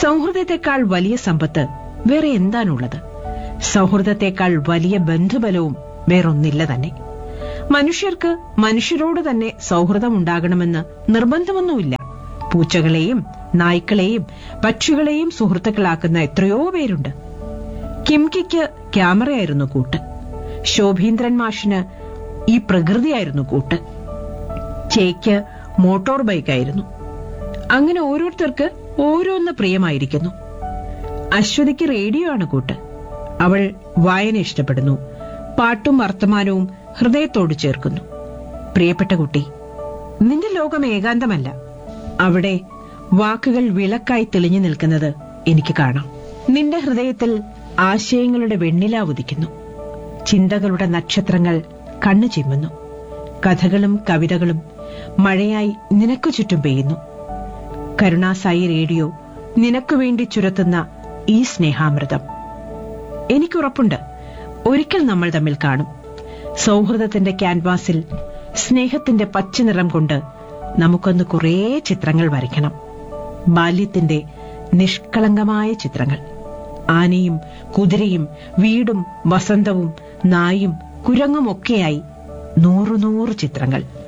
സൗഹൃദത്തെക്കാൾ വലിയ സമ്പത്ത് വേറെ എന്താണുള്ളത് സൗഹൃദത്തെക്കാൾ വലിയ ബന്ധുബലവും വേറൊന്നില്ല തന്നെ മനുഷ്യർക്ക് മനുഷ്യരോട് തന്നെ സൗഹൃദമുണ്ടാകണമെന്ന് നിർബന്ധമൊന്നുമില്ല പൂച്ചകളെയും നായ്ക്കളെയും പക്ഷികളെയും സുഹൃത്തുക്കളാക്കുന്ന എത്രയോ പേരുണ്ട് കിംകിക്ക് ക്യാമറയായിരുന്നു കൂട്ട് ശോഭീന്ദ്രൻ മാഷിന് ഈ പ്രകൃതിയായിരുന്നു കൂട്ട് ചേയ്ക്ക് മോട്ടോർ ബൈക്കായിരുന്നു അങ്ങനെ ഓരോരുത്തർക്ക് ഓരോന്ന് പ്രിയമായിരിക്കുന്നു അശ്വതിക്ക് റേഡിയോ ആണ് കൂട്ട് അവൾ വായന ഇഷ്ടപ്പെടുന്നു പാട്ടും വർത്തമാനവും ഹൃദയത്തോട് ചേർക്കുന്നു പ്രിയപ്പെട്ട കുട്ടി നിന്റെ ലോകം ഏകാന്തമല്ല അവിടെ വാക്കുകൾ വിളക്കായി തെളിഞ്ഞു നിൽക്കുന്നത് എനിക്ക് കാണാം നിന്റെ ഹൃദയത്തിൽ ആശയങ്ങളുടെ വെണ്ണില ഉദിക്കുന്നു ചിന്തകളുടെ നക്ഷത്രങ്ങൾ കണ്ണു ചിമ്മുന്നു കഥകളും കവിതകളും മഴയായി നിനക്കു ചുറ്റും പെയ്യുന്നു കരുണാസായി റേഡിയോ നിനക്കു വേണ്ടി ചുരത്തുന്ന ഈ സ്നേഹാമൃതം എനിക്കുറപ്പുണ്ട് ഒരിക്കൽ നമ്മൾ തമ്മിൽ കാണും സൗഹൃദത്തിന്റെ ക്യാൻവാസിൽ സ്നേഹത്തിന്റെ പച്ചനിറം കൊണ്ട് നമുക്കൊന്ന് കുറേ ചിത്രങ്ങൾ വരയ്ക്കണം ബാല്യത്തിന്റെ നിഷ്കളങ്കമായ ചിത്രങ്ങൾ ആനയും കുതിരയും വീടും വസന്തവും നായും കുരങ്ങുമൊക്കെയായി നൂറു നൂറ് ചിത്രങ്ങൾ